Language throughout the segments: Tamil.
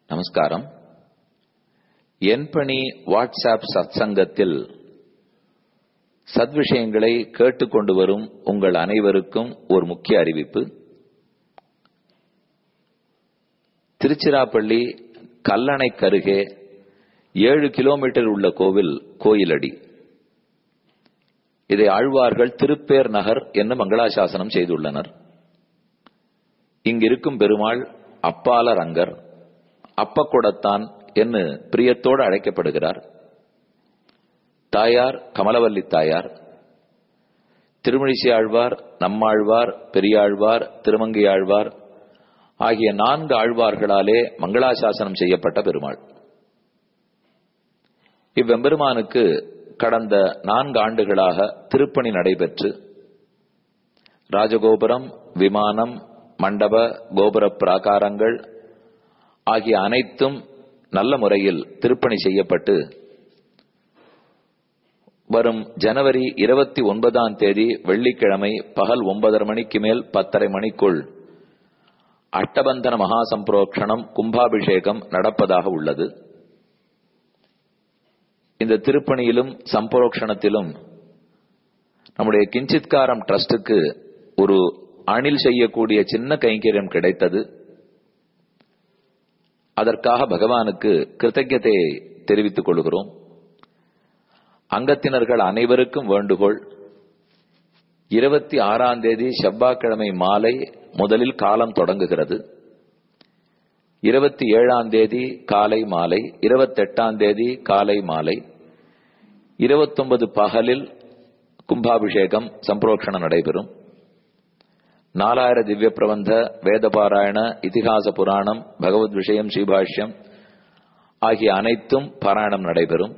நமஸ்காரம் என்பணி வாட்ஸ்அப் சத்சங்கத்தில் சத்விஷயங்களை கேட்டுக்கொண்டு வரும் உங்கள் அனைவருக்கும் ஒரு முக்கிய அறிவிப்பு திருச்சிராப்பள்ளி கல்லணை கருகே ஏழு கிலோமீட்டர் உள்ள கோவில் கோயிலடி இதை ஆழ்வார்கள் திருப்பேர் நகர் என்று மங்களாசாசனம் செய்துள்ளனர் இங்கிருக்கும் பெருமாள் அப்பால ரங்கர் அப்பக்குடத்தான் என்று பிரியத்தோடு அழைக்கப்படுகிறார் தாயார் கமலவல்லி தாயார் திருமழிசை ஆழ்வார் நம்மாழ்வார் பெரியாழ்வார் திருமங்கை ஆழ்வார் ஆகிய நான்கு ஆழ்வார்களாலே மங்களாசாசனம் செய்யப்பட்ட பெருமாள் இவ்வெம்பெருமானுக்கு கடந்த நான்கு ஆண்டுகளாக திருப்பணி நடைபெற்று ராஜகோபுரம் விமானம் மண்டப கோபுர பிராகாரங்கள் ஆகிய அனைத்தும் நல்ல முறையில் திருப்பணி செய்யப்பட்டு வரும் ஜனவரி இருபத்தி ஒன்பதாம் தேதி வெள்ளிக்கிழமை பகல் ஒன்பதரை மணிக்கு மேல் பத்தரை மணிக்குள் அட்டபந்தன மகா சம்பரோக்ஷணம் கும்பாபிஷேகம் நடப்பதாக உள்ளது இந்த திருப்பணியிலும் சம்பரோக்ஷணத்திலும் நம்முடைய கிஞ்சித்காரம் டிரஸ்டுக்கு ஒரு அணில் செய்யக்கூடிய சின்ன கைங்கரியம் கிடைத்தது அதற்காக பகவானுக்கு கிருத்தஜதையை தெரிவித்துக் கொள்கிறோம் அங்கத்தினர்கள் அனைவருக்கும் வேண்டுகோள் இருபத்தி ஆறாம் தேதி செவ்வாய்க்கிழமை மாலை முதலில் காலம் தொடங்குகிறது இருபத்தி ஏழாம் தேதி காலை மாலை இருபத்தெட்டாம் தேதி காலை மாலை இருபத்தொன்பது பகலில் கும்பாபிஷேகம் சம்பரோக்ஷணம் நடைபெறும் நாலாயிர திவ்ய பிரபந்த வேதபாராயண இதிகாச புராணம் பகவத் விஷயம் ஸ்ரீபாஷ்யம் ஆகிய அனைத்தும் பாராயணம் நடைபெறும்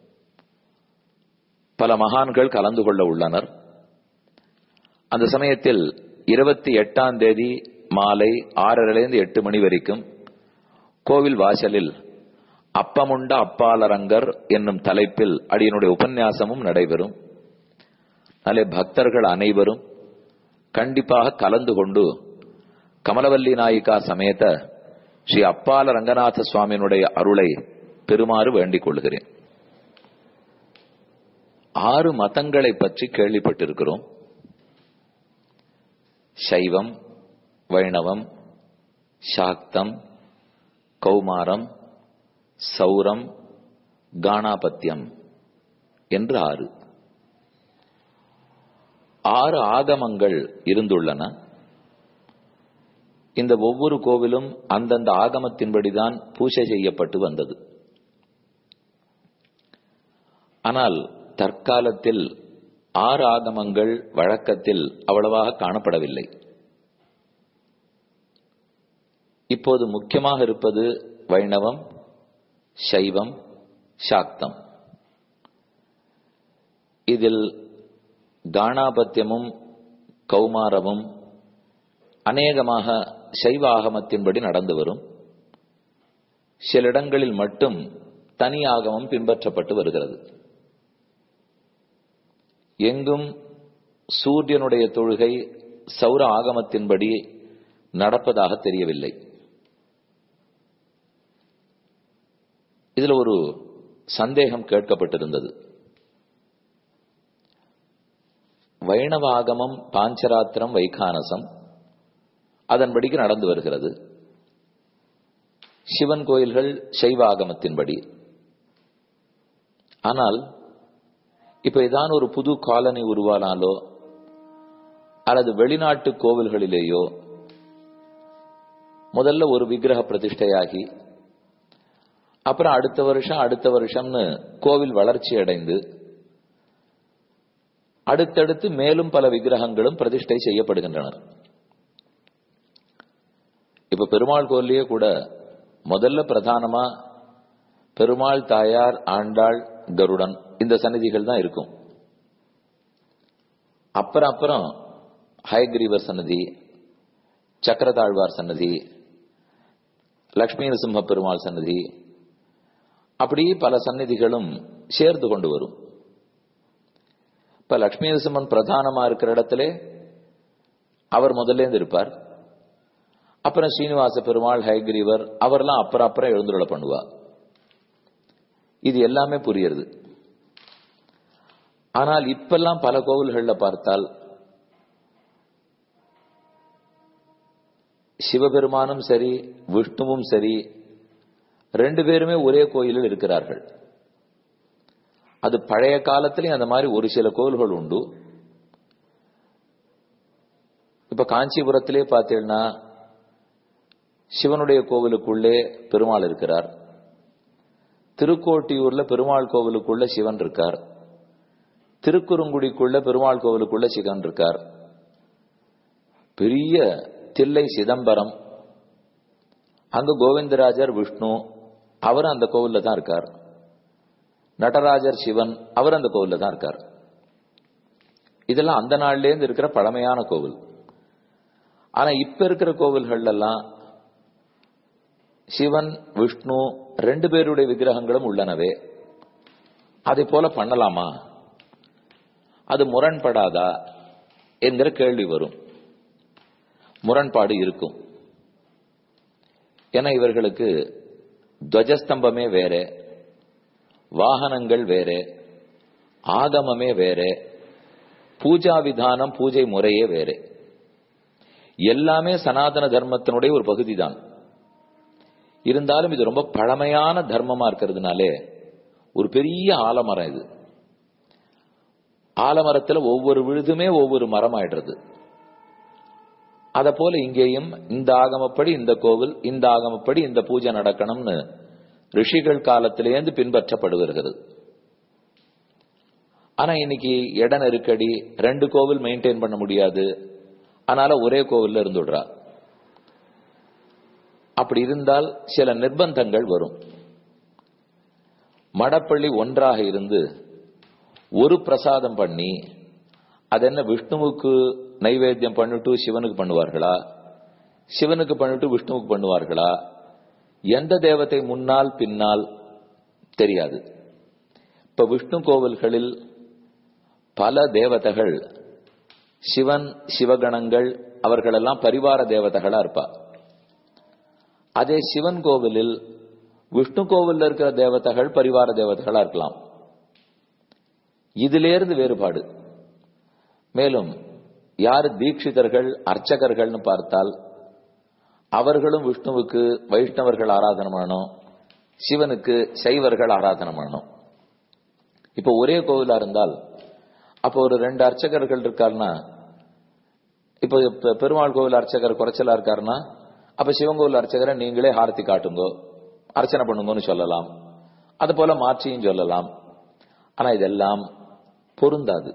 பல மகான்கள் கலந்து கொள்ள உள்ளனர் அந்த சமயத்தில் இருபத்தி எட்டாம் தேதி மாலை ஆறரைலேருந்து எட்டு மணி வரைக்கும் கோவில் வாசலில் அப்பமுண்ட அப்பாலரங்கர் என்னும் தலைப்பில் அடியனுடைய உபன்யாசமும் நடைபெறும் நல்ல பக்தர்கள் அனைவரும் கண்டிப்பாக கலந்து கொண்டு கமலவல்லி நாயிகா சமேத ஸ்ரீ அப்பால ரங்கநாத சுவாமியினுடைய அருளை பெறுமாறு வேண்டிக் கொள்கிறேன் ஆறு மதங்களை பற்றி கேள்விப்பட்டிருக்கிறோம் சைவம் வைணவம் சாக்தம் கௌமாரம் சௌரம் காணாபத்தியம் என்று ஆறு ஆறு ஆகமங்கள் இருந்துள்ளன இந்த ஒவ்வொரு கோவிலும் அந்தந்த ஆகமத்தின்படிதான் பூஜை செய்யப்பட்டு வந்தது ஆனால் தற்காலத்தில் ஆறு ஆகமங்கள் வழக்கத்தில் அவ்வளவாக காணப்படவில்லை இப்போது முக்கியமாக இருப்பது வைணவம் சைவம் சாக்தம் இதில் காணாபத்தியமும் கௌமாரமும் அநேகமாக சைவ ஆகமத்தின்படி நடந்து வரும் சில இடங்களில் மட்டும் தனி ஆகமம் பின்பற்றப்பட்டு வருகிறது எங்கும் சூரியனுடைய தொழுகை சௌர ஆகமத்தின்படி நடப்பதாக தெரியவில்லை இதில் ஒரு சந்தேகம் கேட்கப்பட்டிருந்தது வைணவ ஆகமம் பாஞ்சராத்திரம் வைகானசம் அதன்படிக்கு நடந்து வருகிறது சிவன் கோயில்கள் சைவ ஆகமத்தின்படி ஆனால் இப்ப இதான் ஒரு புது காலனி உருவானாலோ அல்லது வெளிநாட்டு கோவில்களிலேயோ முதல்ல ஒரு விக்கிரக பிரதிஷ்டையாகி அப்புறம் அடுத்த வருஷம் அடுத்த வருஷம்னு கோவில் வளர்ச்சி அடைந்து அடுத்தடுத்து மேலும் பல விக்கிரகங்களும் பிரதிஷ்டை செய்யப்படுகின்றனர் இப்ப பெருமாள் கோயிலே கூட முதல்ல பிரதானமா பெருமாள் தாயார் ஆண்டாள் கருடன் இந்த சன்னதிகள் தான் இருக்கும் அப்புறம் அப்புறம் ஹயக்ரீவர் சன்னதி சக்கரதாழ்வார் சன்னதி லக்ஷ்மி நரசிம்ம பெருமாள் சன்னதி அப்படி பல சந்நிதிகளும் சேர்ந்து கொண்டு வரும் இப்ப லக்ஷ்மி நரசிம்மன் பிரதானமா இருக்கிற இடத்துல அவர் முதல்ல இருந்து இருப்பார் அப்புறம் ஸ்ரீனிவாச பெருமாள் ஹைகிரீவர் அவர்லாம் அப்புறம் அப்புறம் எழுந்துருள பண்ணுவா இது எல்லாமே புரியுறது ஆனால் இப்பெல்லாம் பல கோவில்கள்ல பார்த்தால் சிவபெருமானும் சரி விஷ்ணுவும் சரி ரெண்டு பேருமே ஒரே கோயிலில் இருக்கிறார்கள் அது பழைய காலத்திலேயும் அந்த மாதிரி ஒரு சில கோவில்கள் உண்டு இப்ப காஞ்சிபுரத்திலே பார்த்தீங்கன்னா சிவனுடைய கோவிலுக்குள்ளே பெருமாள் இருக்கிறார் திருக்கோட்டியூர்ல பெருமாள் கோவிலுக்குள்ள சிவன் இருக்கார் திருக்குறுங்குடிக்குள்ள பெருமாள் கோவிலுக்குள்ள சிவன் இருக்கார் பெரிய தில்லை சிதம்பரம் அங்க கோவிந்தராஜர் விஷ்ணு அவர் அந்த கோவில்ல தான் இருக்கார் நடராஜர் சிவன் அவர் அந்த கோவில்ல தான் இருக்கார் இதெல்லாம் அந்த நாள்லேருந்து இருக்கிற பழமையான கோவில் ஆனா இப்ப இருக்கிற கோவில்கள் எல்லாம் சிவன் விஷ்ணு ரெண்டு பேருடைய விக்கிரகங்களும் உள்ளனவே அதை போல பண்ணலாமா அது முரண்படாதா என்கிற கேள்வி வரும் முரண்பாடு இருக்கும் ஏன்னா இவர்களுக்கு துவஜஸ்தம்பமே வேற வாகனங்கள் வேற ஆகமமே வேற பூஜா விதானம் பூஜை முறையே வேற எல்லாமே சனாதன தர்மத்தினுடைய ஒரு பகுதி தான் இருந்தாலும் இது ரொம்ப பழமையான தர்மமா இருக்கிறதுனாலே ஒரு பெரிய ஆலமரம் இது ஆலமரத்துல ஒவ்வொரு விழுதுமே ஒவ்வொரு மரம் ஆயிடுறது அத போல இங்கேயும் இந்த ஆகமப்படி இந்த கோவில் இந்த ஆகமப்படி இந்த பூஜை நடக்கணும்னு ரிஷிகள் காலத்திலேருந்து பின்பற்றப்படுகிறது ஆனா இன்னைக்கு இட நெருக்கடி ரெண்டு கோவில் மெயின்டைன் பண்ண முடியாது அதனால ஒரே கோவில்ல இருந்துடுறா அப்படி இருந்தால் சில நிர்பந்தங்கள் வரும் மடப்பள்ளி ஒன்றாக இருந்து ஒரு பிரசாதம் பண்ணி அது என்ன விஷ்ணுவுக்கு நைவேத்தியம் பண்ணிட்டு சிவனுக்கு பண்ணுவார்களா சிவனுக்கு பண்ணிட்டு விஷ்ணுவுக்கு பண்ணுவார்களா எந்த தேவத்தை முன்னால் பின்னால் தெரியாது இப்ப விஷ்ணு கோவில்களில் பல தேவதைகள் சிவன் சிவகணங்கள் அவர்களெல்லாம் பரிவார தேவதைகளா இருப்பா அதே சிவன் கோவிலில் விஷ்ணு கோவில்ல இருக்கிற தேவதைகள் பரிவார தேவதைகளா இருக்கலாம் இதிலிருந்து வேறுபாடு மேலும் யார் தீட்சிதர்கள் அர்ச்சகர்கள்னு பார்த்தால் அவர்களும் விஷ்ணுவுக்கு வைஷ்ணவர்கள் ஆராதனை பண்ணணும் சிவனுக்கு சைவர்கள் ஆராதனை பண்ணணும் இப்ப ஒரே கோவிலா இருந்தால் அப்போ ஒரு ரெண்டு அர்ச்சகர்கள் இருக்காருன்னா இப்போ பெருமாள் கோவில் அர்ச்சகர் குறைச்சலா இருக்காருன்னா அப்ப சிவன் கோவில் அர்ச்சகரை நீங்களே ஹாரத்தி காட்டுங்கோ அர்ச்சனை பண்ணுங்கன்னு சொல்லலாம் அது போல மாற்றியும் சொல்லலாம் ஆனா இதெல்லாம் பொருந்தாது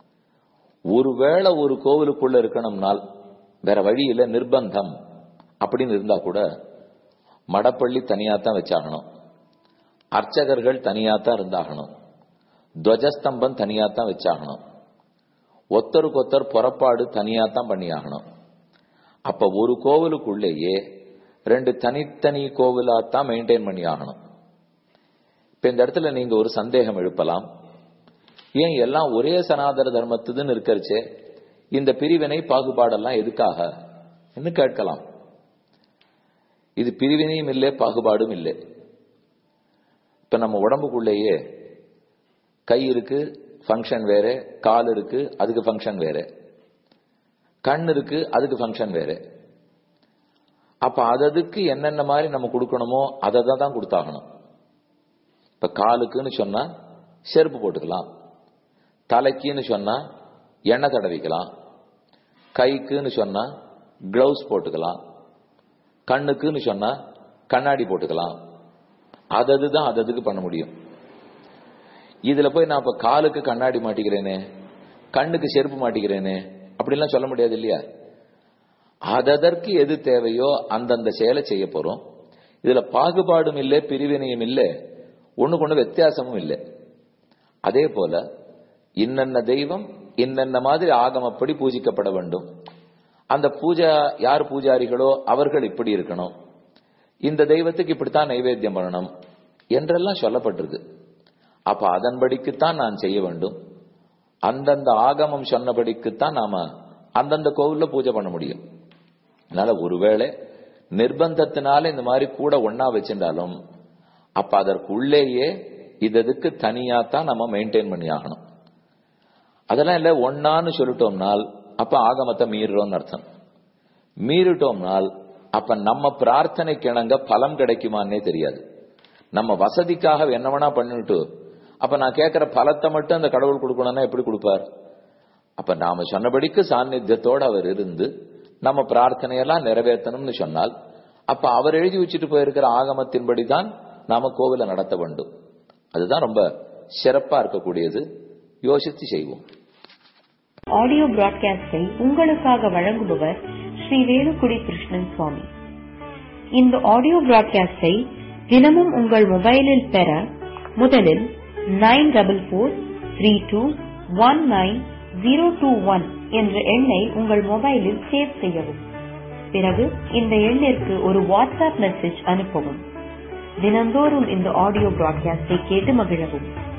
ஒருவேளை ஒரு கோவிலுக்குள்ள இருக்கணும்னால் வேற வழியில நிர்பந்தம் அப்படின்னு இருந்தா கூட மடப்பள்ளி தனியாத்தான் வச்சாகணும் அர்ச்சகர்கள் தனியாத்தான் இருந்தாகணும் துவஜஸ்தம்பம் தனியாத்தான் வச்சாகணும் ஒத்தருக்கு ஒத்தர் புறப்பாடு தனியாத்தான் பண்ணியாகணும் அப்ப ஒரு கோவிலுக்குள்ளேயே ரெண்டு தனித்தனி கோவிலாத்தான் மெயின்டைன் பண்ணி ஆகணும் இப்ப இந்த இடத்துல நீங்க ஒரு சந்தேகம் எழுப்பலாம் ஏன் எல்லாம் ஒரே சனாதன தர்மத்துதுன்னு இருக்கிறச்சே இந்த பிரிவினை பாகுபாடெல்லாம் எதுக்காக என்று கேட்கலாம் இது பிரிவினையும் இல்லை பாகுபாடும் இல்லை இப்ப நம்ம உடம்புக்குள்ளேயே கை இருக்கு ஃபங்க்ஷன் வேற கால் இருக்கு அதுக்கு ஃபங்க்ஷன் வேற கண் இருக்கு அதுக்கு ஃபங்க்ஷன் வேற அப்ப அததுக்கு என்னென்ன மாதிரி நம்ம கொடுக்கணுமோ அதை தான் கொடுத்தாகணும் இப்ப காலுக்குன்னு சொன்னா செருப்பு போட்டுக்கலாம் தலைக்குன்னு சொன்னா எண்ணெய் தடவிக்கலாம் கைக்குன்னு சொன்னா கிளவுஸ் போட்டுக்கலாம் கண்ணுக்குன்னு சொன்னா கண்ணாடி போட்டுக்கலாம் அதது தான் அததுக்கு பண்ண முடியும் இதுல போய் நான் இப்ப காலுக்கு கண்ணாடி மாட்டிக்கிறேனே கண்ணுக்கு செருப்பு மாட்டிக்கிறேனே அப்படிலாம் சொல்ல முடியாது இல்லையா அததற்கு எது தேவையோ அந்தந்த செயலை செய்ய போறோம் இதுல பாகுபாடும் இல்லை பிரிவினையும் இல்லை ஒண்ணுக்கு ஒண்ணு வித்தியாசமும் இல்லை அதே போல இன்னென்ன தெய்வம் இன்னென்ன மாதிரி ஆகமப்படி பூஜிக்கப்பட வேண்டும் அந்த பூஜா யார் பூஜாரிகளோ அவர்கள் இப்படி இருக்கணும் இந்த தெய்வத்துக்கு இப்படித்தான் நைவேத்தியம் பண்ணணும் என்றெல்லாம் சொல்லப்பட்டிருக்கு அப்ப அதன்படிக்குத்தான் நான் செய்ய வேண்டும் அந்தந்த ஆகமம் சொன்னபடிக்குத்தான் நாம அந்தந்த கோவில்ல பூஜை பண்ண முடியும் அதனால ஒருவேளை நிர்பந்தத்தினால இந்த மாதிரி கூட ஒன்னா வச்சிருந்தாலும் அப்ப அதற்கு உள்ளேயே இதற்கு தனியா தான் நம்ம மெயின்டைன் பண்ணி ஆகணும் அதெல்லாம் இல்ல ஒன்னான்னு சொல்லிட்டோம்னால் அப்ப ஆகமத்தை மீறுறோம்னு அர்த்தம் மீறிட்டோம்னால் அப்ப நம்ம பிரார்த்தனைக்கு இணங்க பலம் கிடைக்குமான்னே தெரியாது நம்ம வசதிக்காக என்ன வேணா பண்ணிட்டு அப்ப நான் கேட்கிற பலத்தை மட்டும் அந்த கடவுள் கொடுக்கணும்னா எப்படி கொடுப்பார் அப்ப நாம சொன்னபடிக்கு சாநித்தியத்தோடு அவர் இருந்து நம்ம பிரார்த்தனையெல்லாம் நிறைவேற்றணும்னு சொன்னால் அப்ப அவர் எழுதி வச்சுட்டு போயிருக்கிற ஆகமத்தின்படி தான் நாம கோவிலை நடத்த வேண்டும் அதுதான் ரொம்ப சிறப்பா இருக்கக்கூடியது யோசித்து செய்வோம் ஆடியோ பிராட்காஸ்டை உங்களுக்காக வழங்குபவர் ஸ்ரீ வேலுக்குடி கிருஷ்ணன் சுவாமி இந்த ஆடியோ பிராட்காஸ்டை தினமும் உங்கள் மொபைலில் பெற முதலில் nine double four three two one nine zero two one என்ற எண்ணை உங்கள் மொபைலில் சேவ் செய்யவும் பிறகு இந்த எண்ணிற்கு ஒரு வாட்ஸ்அப் மெசேஜ் அனுப்பவும் தினந்தோறும் இந்த ஆடியோ பிராட்காஸ்டை கேட்டு மகிழவும்